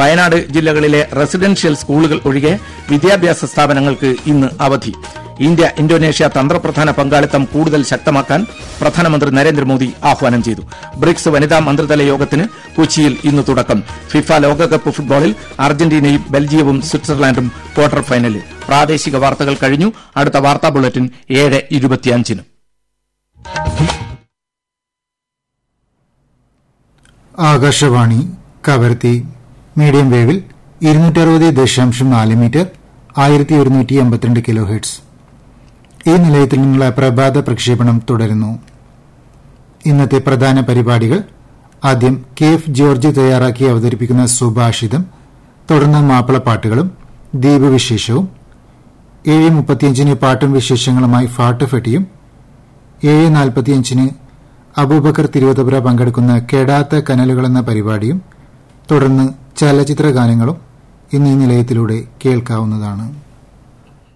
വയനാട് ജില്ലകളിലെ റെസിഡൻഷ്യൽ സ്കൂളുകൾ ഒഴികെ വിദ്യാഭ്യാസ സ്ഥാപനങ്ങൾക്ക് ഇന്ന് അവധി ഇന്ത്യ ഇന്തോനേഷ്യ തന്ത്രപ്രധാന പങ്കാളിത്തം കൂടുതൽ ശക്തമാക്കാൻ പ്രധാനമന്ത്രി നരേന്ദ്രമോദി ആഹ്വാനം ചെയ്തു ബ്രിക്സ് വനിതാ മന്ത്രിതല യോഗത്തിന് കൊച്ചിയിൽ ഇന്ന് തുടക്കം ഫിഫ ലോകകപ്പ് ഫുട്ബോളിൽ അർജന്റീനയും ബെൽജിയവും സ്വിറ്റ്സർലാൻഡും ക്വാർട്ടർ ഫൈനലിൽ പ്രാദേശിക വാർത്തകൾ കഴിഞ്ഞു അടുത്ത വാർത്താ ബുള്ളറ്റിൻ ഏഴ് ഇരുപത്തിയഞ്ചിന് ആകാശവാണി കവർത്തി മീഡിയം വേവിൽ ഇരുന്നൂറ്ററുപത് ദശാംശം നാല് മീറ്റർ ആയിരത്തി ഒരുന്നൂറ്റി എൺപത്തിരണ്ട് കിലോ ഹെഡ്സ് ഈ നിലയത്തിൽ നിന്നുള്ള പ്രഭാത പ്രക്ഷേപണം തുടരുന്നു ഇന്നത്തെ പ്രധാന പരിപാടികൾ ആദ്യം കെ എഫ് ജോർജ് തയ്യാറാക്കി അവതരിപ്പിക്കുന്ന സുഭാഷിതം തുടർന്ന് മാപ്പിളപ്പാട്ടുകളും ദ്വീപ് വിശേഷവും ഏഴ് മുപ്പത്തിയഞ്ചിന് പാട്ടും വിശേഷങ്ങളുമായി ഫാട്ട് ഫെട്ടിയും ഏഴ് നാൽപ്പത്തിയഞ്ചിന് അബൂബക്കർ തിരുവതപുര പങ്കെടുക്കുന്ന കെടാത്ത കനലുകൾ എന്ന പരിപാടിയും തുടർന്ന് ചലച്ചിത്ര ഗാനങ്ങളും ഇന്ന് ഈ നിലയത്തിലൂടെ കേൾക്കാവുന്നതാണ്